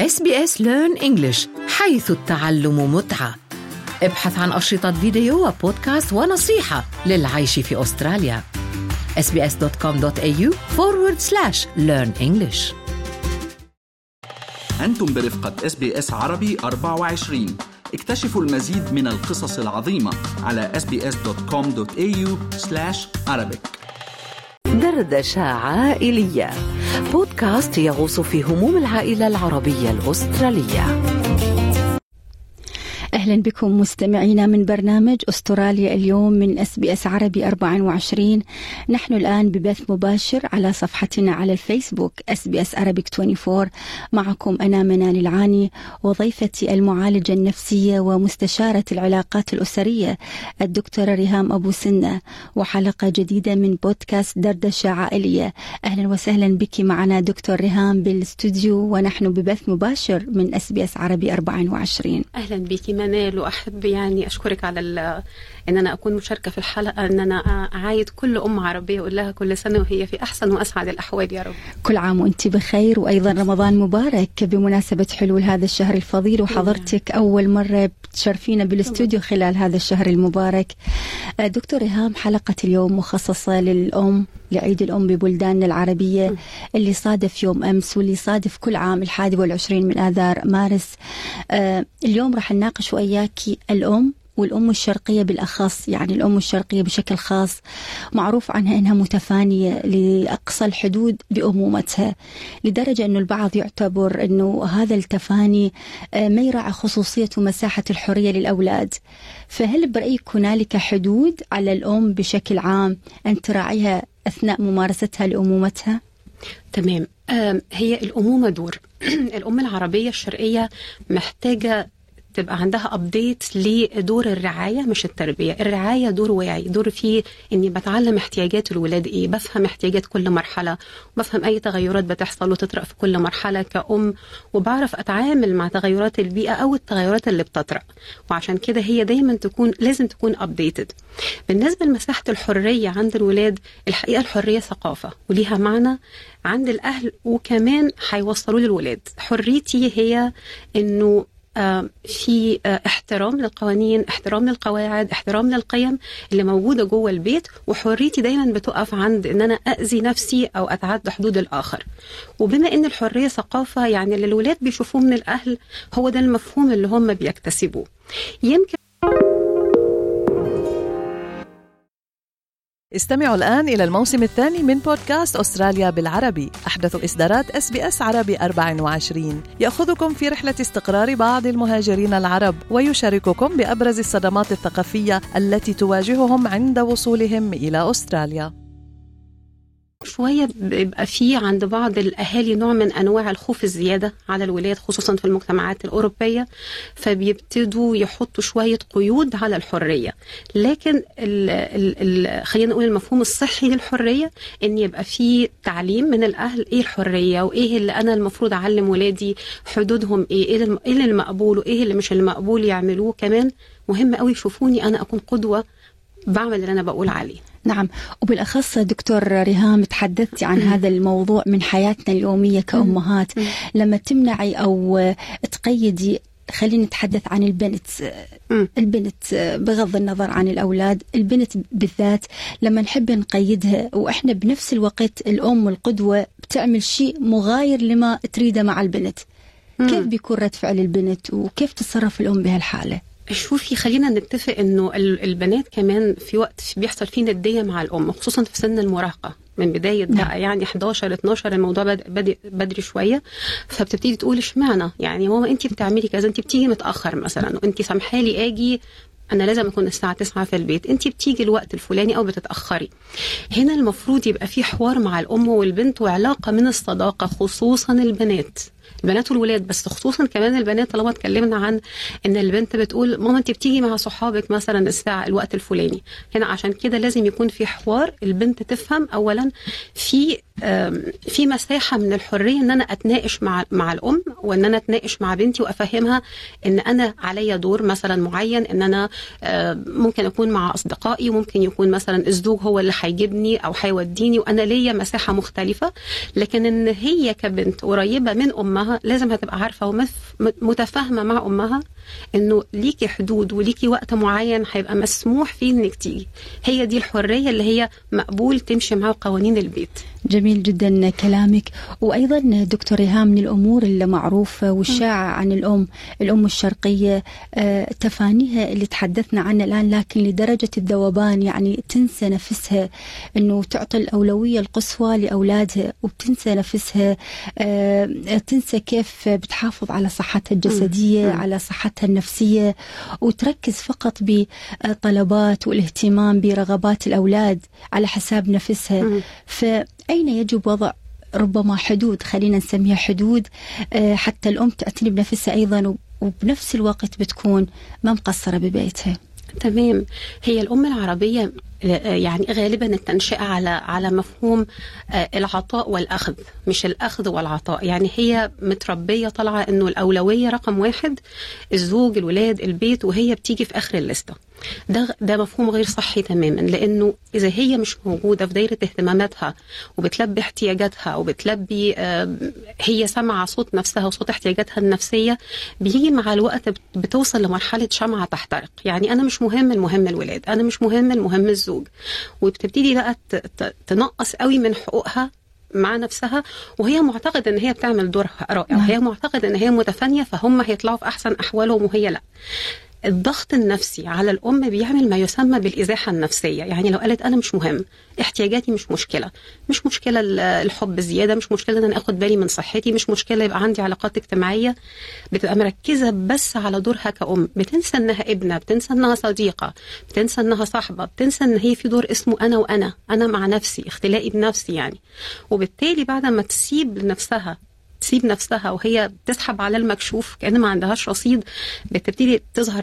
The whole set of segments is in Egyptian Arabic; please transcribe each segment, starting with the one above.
SBS Learn English حيث التعلم متعة ابحث عن أشرطة فيديو وبودكاست ونصيحة للعيش في أستراليا sbs.com.au forward slash learn English أنتم برفقة اس بي اس عربي 24 اكتشفوا المزيد من القصص العظيمة على sbs.com.au arabic دردشة عائلية بودكاست يغوص في هموم العائلة العربية الأسترالية أهلا بكم مستمعينا من برنامج أستراليا اليوم من اس بي اس عربي 24 نحن الآن ببث مباشر على صفحتنا على الفيسبوك اس بي اس عربيك 24 معكم أنا منال العاني وضيفتي المعالجة النفسية ومستشارة العلاقات الأسرية الدكتورة ريهام أبو سنة وحلقة جديدة من بودكاست دردشة عائلية أهلا وسهلا بك معنا دكتور ريهام بالاستوديو ونحن ببث مباشر من اس بي اس عربي 24 اهلا بك منال واحب يعني اشكرك على ان انا اكون مشاركه في الحلقه ان انا اعايد كل ام عربيه واقول لها كل سنه وهي في احسن واسعد الاحوال يا رب. كل عام وانت بخير وايضا رمضان مبارك بمناسبه حلول هذا الشهر الفضيل وحضرتك اول مره بتشرفينا بالاستوديو خلال هذا الشهر المبارك. دكتور ايهام حلقه اليوم مخصصه للام لعيد الأم ببلداننا العربية اللي صادف يوم أمس واللي صادف كل عام الحادي والعشرين من آذار مارس آه اليوم راح نناقش وإياك الأم والأم الشرقية بالأخص يعني الأم الشرقية بشكل خاص معروف عنها أنها متفانية لأقصى الحدود بأمومتها لدرجة أنه البعض يعتبر أنه هذا التفاني ما يراعي خصوصية ومساحة الحرية للأولاد فهل برأيك هنالك حدود على الأم بشكل عام أن تراعيها أثناء ممارستها لأمومتها؟ تمام هي الأمومة دور الأم العربية الشرقية محتاجة تبقى عندها ابديت لدور الرعايه مش التربيه، الرعايه دور واعي، دور فيه اني بتعلم احتياجات الولاد ايه، بفهم احتياجات كل مرحله، بفهم اي تغيرات بتحصل وتطرأ في كل مرحله كأم وبعرف اتعامل مع تغيرات البيئه او التغيرات اللي بتطرأ، وعشان كده هي دايما تكون لازم تكون ابديتد. بالنسبه لمساحه الحريه عند الولاد، الحقيقه الحريه ثقافه وليها معنى عند الاهل وكمان هيوصلوا للولاد، حريتي هي انه في احترام للقوانين احترام للقواعد احترام للقيم اللي موجوده جوه البيت وحريتي دايما بتقف عند ان انا اذي نفسي او اتعدى حدود الاخر وبما ان الحريه ثقافه يعني اللي الولاد بيشوفوه من الاهل هو ده المفهوم اللي هم بيكتسبوه يمكن استمعوا الآن إلى الموسم الثاني من بودكاست أستراليا بالعربي أحدث إصدارات أس بي أس عربي 24 يأخذكم في رحلة استقرار بعض المهاجرين العرب ويشارككم بأبرز الصدمات الثقافية التي تواجههم عند وصولهم إلى أستراليا شويه بيبقى في عند بعض الاهالي نوع من انواع الخوف الزياده على الولاد خصوصا في المجتمعات الاوروبيه فبيبتدوا يحطوا شويه قيود على الحريه لكن ال ال ال خلينا نقول المفهوم الصحي للحريه ان يبقى في تعليم من الاهل ايه الحريه وايه اللي انا المفروض اعلم ولادي حدودهم ايه ايه اللي المقبول وايه اللي مش المقبول يعملوه كمان مهم قوي يشوفوني انا اكون قدوه بعمل اللي انا بقول عليه نعم وبالأخص دكتور ريهام تحدثتي عن هذا الموضوع من حياتنا اليومية كأمهات لما تمنعي أو تقيدي خلينا نتحدث عن البنت البنت بغض النظر عن الأولاد البنت بالذات لما نحب نقيدها وإحنا بنفس الوقت الأم القدوة بتعمل شيء مغاير لما تريده مع البنت كيف بيكون رد فعل البنت وكيف تتصرف الأم بهالحالة شوفي خلينا نتفق انه البنات كمان في وقت بيحصل فيه نديه مع الام خصوصا في سن المراهقه من بدايه نعم. بقى يعني 11 12 الموضوع بادئ بدري شويه فبتبتدي تقول اشمعنى يعني ماما انت بتعملي كذا انت بتيجي متاخر مثلا وانت سامحالي اجي انا لازم اكون الساعه 9 في البيت انت بتيجي الوقت الفلاني او بتتاخري هنا المفروض يبقى في حوار مع الام والبنت وعلاقه من الصداقه خصوصا البنات البنات والولاد بس خصوصا كمان البنات طالما اتكلمنا عن ان البنت بتقول ماما انت بتيجي مع صحابك مثلا الساعه الوقت الفلاني هنا عشان كده لازم يكون في حوار البنت تفهم اولا في في مساحه من الحريه ان انا اتناقش مع مع الام وان انا اتناقش مع بنتي وافهمها ان انا عليا دور مثلا معين ان انا ممكن اكون مع اصدقائي وممكن يكون مثلا الزوج هو اللي هيجيبني او هيوديني وانا ليا مساحه مختلفه لكن ان هي كبنت قريبه من امها امها لازم هتبقى عارفه ومتفاهمه مع امها انه ليكي حدود وليكي وقت معين هيبقى مسموح فيه انك تيجي هي دي الحريه اللي هي مقبول تمشي مع قوانين البيت جميل جدا كلامك وايضا دكتور ايهام من الامور المعروفه والشائعه عن الام الام الشرقيه آه، تفانيها اللي تحدثنا عنها الان لكن لدرجه الذوبان يعني تنسى نفسها انه تعطي الاولويه القصوى لاولادها وبتنسى نفسها آه، تنسى كيف بتحافظ على صحتها الجسديه على صحتها النفسيه وتركز فقط بطلبات والاهتمام برغبات الاولاد على حساب نفسها فاين يجب وضع ربما حدود خلينا نسميها حدود آه، حتى الام تعتني بنفسها ايضا وبنفس الوقت بتكون ما مقصره ببيتها تمام هي الأم العربية يعني غالبا التنشئة على على مفهوم آه، العطاء والأخذ مش الأخذ والعطاء يعني هي متربية طالعة إنه الأولوية رقم واحد الزوج الولاد البيت وهي بتيجي في آخر الليستة ده ده مفهوم غير صحي تماما لانه اذا هي مش موجوده في دايره اهتماماتها وبتلبي احتياجاتها وبتلبي هي سامعه صوت نفسها وصوت احتياجاتها النفسيه بيجي مع الوقت بتوصل لمرحله شمعه تحترق يعني انا مش مهم المهم الولاد انا مش مهم المهم الزوج وبتبتدي بقى تنقص قوي من حقوقها مع نفسها وهي معتقدة ان هي بتعمل دورها رائع وهي معتقدة ان هي متفانية فهم هيطلعوا في احسن احوالهم وهي لا الضغط النفسي على الام بيعمل ما يسمى بالازاحه النفسيه يعني لو قالت انا مش مهم احتياجاتي مش مشكله مش مشكله الحب زياده مش مشكله ان انا اخد بالي من صحتي مش مشكله يبقى عندي علاقات اجتماعيه بتبقى مركزه بس على دورها كأم بتنسى انها ابنه بتنسى انها صديقه بتنسى انها صاحبه بتنسى ان هي في دور اسمه انا وانا انا مع نفسي اختلائي بنفسي يعني وبالتالي بعد ما تسيب نفسها تسيب نفسها وهي بتسحب على المكشوف كأن ما عندهاش رصيد بتبتدي تظهر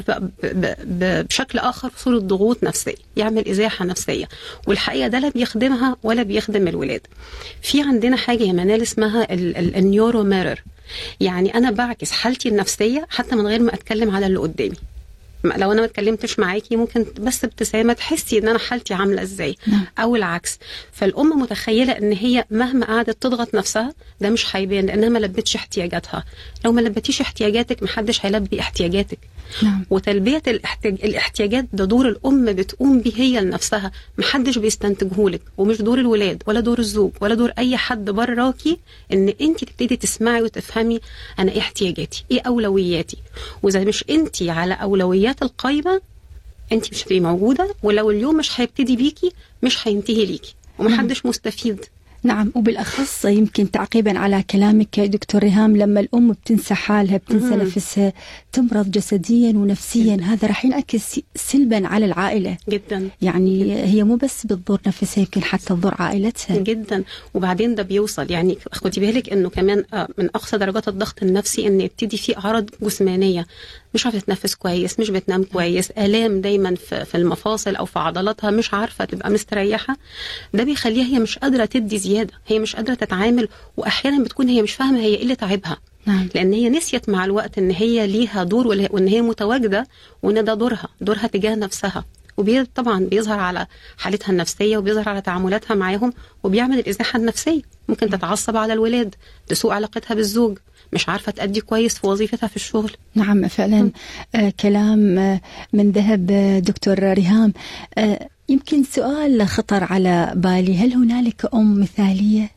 بشكل آخر في صورة ضغوط نفسية يعمل إزاحة نفسية والحقيقة ده لا بيخدمها ولا بيخدم الولاد في عندنا حاجة يا منال اسمها النيورو ميرور يعني أنا بعكس حالتي النفسية حتى من غير ما أتكلم على اللي قدامي لو انا ما اتكلمتش معاكي ممكن بس ابتسامه تحسي ان انا حالتي عامله ازاي نعم. او العكس فالام متخيله ان هي مهما قعدت تضغط نفسها ده مش هيبان لانها ما لبتش احتياجاتها لو ما لبتيش احتياجاتك محدش هيلبي احتياجاتك نعم. وتلبيه الاحتياج... الاحتياجات ده دور الام بتقوم به هي لنفسها محدش بيستنتجهولك ومش دور الولاد ولا دور الزوج ولا دور اي حد براكي ان انت تبتدي تسمعي وتفهمي انا ايه احتياجاتي ايه اولوياتي واذا مش انت على اولويات القايمه انت مش هتبقي موجوده ولو اليوم مش هيبتدي بيكي مش هينتهي ليكي ومحدش مستفيد نعم وبالأخص يمكن تعقيبا على كلامك دكتور ريهام لما الأم بتنسى حالها بتنسى مم. نفسها تمرض جسديا ونفسيا هذا راح ينعكس سلبا على العائلة جدا يعني جداً. هي مو بس بتضر نفسها يمكن حتى تضر عائلتها جدا وبعدين ده بيوصل يعني خدي بالك انه كمان آه، من اقصى درجات الضغط النفسي ان يبتدي في اعراض جسمانيه مش عارفه تتنفس كويس مش بتنام كويس الام دايما في المفاصل او في عضلاتها مش عارفه تبقى مستريحه ده بيخليها هي مش قادره تدي زياده هي مش قادره تتعامل واحيانا بتكون هي مش فاهمه هي ايه اللي تعبها نعم. لان هي نسيت مع الوقت ان هي ليها دور وان هي متواجده وان ده دورها دورها تجاه نفسها وطبعا بيظهر على حالتها النفسيه وبيظهر على تعاملاتها معاهم وبيعمل الازاحه النفسيه ممكن تتعصب على الولاد تسوء علاقتها بالزوج مش عارفه تأدي كويس في وظيفتها في الشغل نعم فعلا آه كلام آه من ذهب آه دكتور ريهام آه يمكن سؤال خطر على بالي هل هنالك ام مثاليه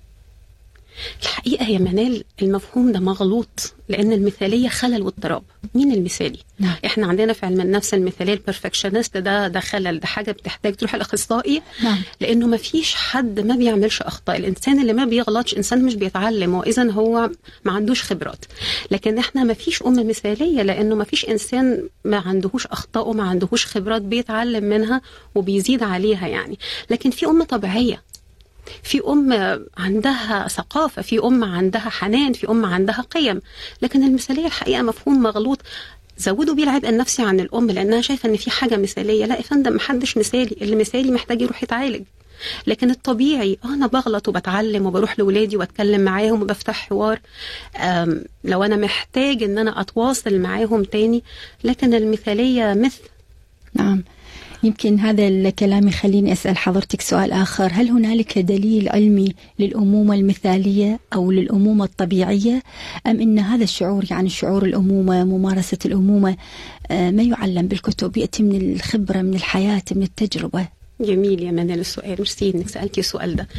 الحقيقه يا منال المفهوم ده مغلوط لان المثاليه خلل واضطراب مين المثالي نعم. احنا عندنا في علم النفس المثاليه البرفكشنست ده ده خلل ده حاجه بتحتاج تروح الاخصائي نعم. لانه ما فيش حد ما بيعملش اخطاء الانسان اللي ما بيغلطش انسان مش بيتعلم واذا هو ما عندوش خبرات لكن احنا ما فيش ام مثاليه لانه ما فيش انسان ما عندهوش اخطاء وما عندهوش خبرات بيتعلم منها وبيزيد عليها يعني لكن في ام طبيعيه في أم عندها ثقافة في أم عندها حنان في أم عندها قيم لكن المثالية الحقيقة مفهوم مغلوط زودوا بيه العبء النفسي عن الأم لأنها شايفة إن في حاجة مثالية لا يا فندم محدش مثالي اللي مثالي محتاج يروح يتعالج لكن الطبيعي آه انا بغلط وبتعلم وبروح لاولادي واتكلم معاهم وبفتح حوار لو انا محتاج ان انا اتواصل معاهم تاني لكن المثاليه مثل نعم يمكن هذا الكلام يخليني أسأل حضرتك سؤال آخر هل هنالك دليل علمي للأمومة المثالية أو للأمومة الطبيعية أم أن هذا الشعور يعني شعور الأمومة ممارسة الأمومة آه، ما يعلم بالكتب يأتي من الخبرة من الحياة من التجربة جميل يا منال السؤال ميرسي انك سالتي السؤال ده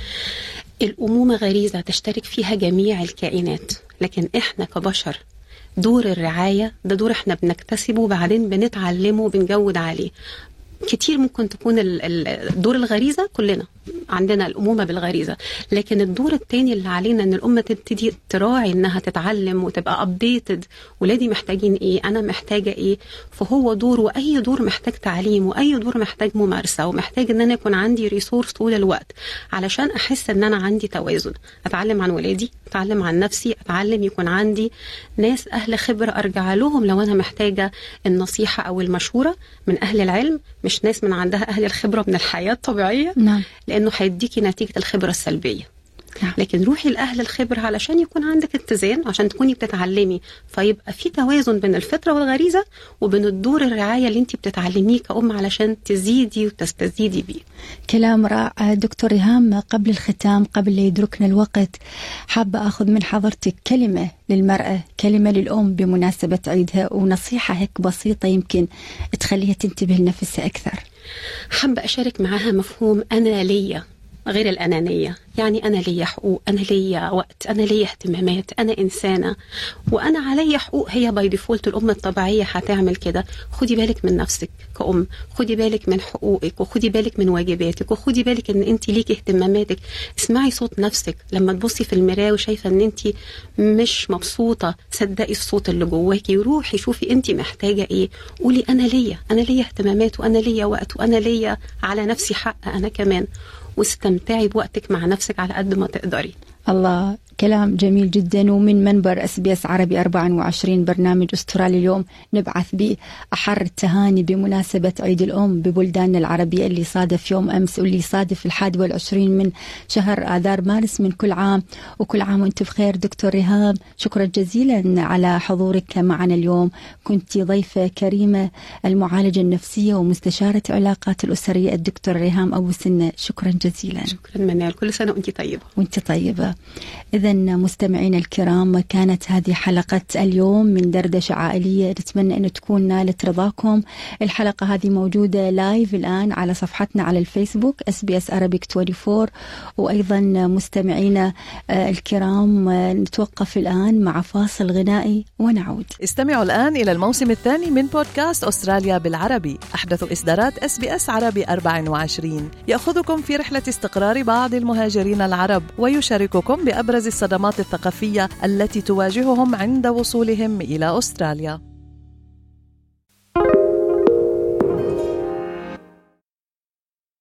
الامومه غريزه تشترك فيها جميع الكائنات لكن احنا كبشر دور الرعايه ده دور احنا بنكتسبه وبعدين بنتعلمه وبنجود عليه كتير ممكن تكون ال- ال- دور الغريزه كلنا عندنا الامومه بالغريزه لكن الدور التاني اللي علينا ان الامه تبتدي تراعي انها تتعلم وتبقى ابديتد ولادي محتاجين ايه انا محتاجه ايه فهو دور واي دور محتاج تعليم واي دور محتاج ممارسه ومحتاج ان انا يكون عندي ريسورس طول الوقت علشان احس ان انا عندي توازن اتعلم عن ولادي اتعلم عن نفسي اتعلم يكون عندي ناس اهل خبره ارجع لهم لو انا محتاجه النصيحه او المشوره من اهل العلم مش ناس من عندها اهل الخبره من الحياه الطبيعيه نعم لانه هيديكي نتيجه الخبره السلبيه نعم. لكن روحي لاهل الخبره علشان يكون عندك اتزان عشان تكوني بتتعلمي فيبقى في توازن بين الفطره والغريزه وبين الدور الرعايه اللي انت بتتعلميه كأم علشان تزيدي وتستزيدي بيه كلام رائع دكتور ريهام قبل الختام قبل لا يدركنا الوقت حابة أخذ من حضرتك كلمة للمرأة كلمة للأم بمناسبة عيدها ونصيحة هيك بسيطة يمكن تخليها تنتبه لنفسها أكثر حابة أشارك معاها مفهوم أنا ليا غير الأنانية يعني أنا ليا حقوق أنا ليا وقت أنا ليا اهتمامات أنا إنسانة وأنا عليا حقوق هي باي ديفولت الأم الطبيعية هتعمل كده خدي بالك من نفسك كأم خدي بالك من حقوقك وخدي بالك من واجباتك وخدي بالك إن أنت ليكي اهتماماتك اسمعي صوت نفسك لما تبصي في المراية وشايفة إن أنت مش مبسوطة صدقي الصوت اللي جواكي وروحي شوفي أنت محتاجة إيه قولي أنا ليا أنا ليا اهتمامات وأنا ليا وقت وأنا ليا على نفسي حق أنا كمان واستمتعي بوقتك مع نفسك على قد ما تقدري الله كلام جميل جدا ومن منبر اس بي اس عربي 24 برنامج استرالي اليوم نبعث بأحر التهاني بمناسبة عيد الأم ببلداننا العربية اللي صادف يوم أمس واللي صادف الحادي والعشرين من شهر آذار مارس من كل عام وكل عام وانت بخير دكتور ريهام شكرا جزيلا على حضورك معنا اليوم كنت ضيفة كريمة المعالجة النفسية ومستشارة العلاقات الأسرية الدكتور ريهام أبو سنة شكرا جزيلا شكرا منال كل سنة وأنت طيبة وانت طيبة إذا مستمعينا الكرام كانت هذه حلقة اليوم من دردشة عائلية نتمنى أن تكون نالت رضاكم الحلقة هذه موجودة لايف الآن على صفحتنا على الفيسبوك اس بي اس Arabic 24 وأيضا مستمعينا آه، الكرام آه، نتوقف الآن مع فاصل غنائي ونعود استمعوا الآن إلى الموسم الثاني من بودكاست أستراليا بالعربي أحدث إصدارات اس بي اس عربي 24 يأخذكم في رحلة استقرار بعض المهاجرين العرب ويشارككم بأبرز الصدمات الثقافية التي تواجههم عند وصولهم إلى أستراليا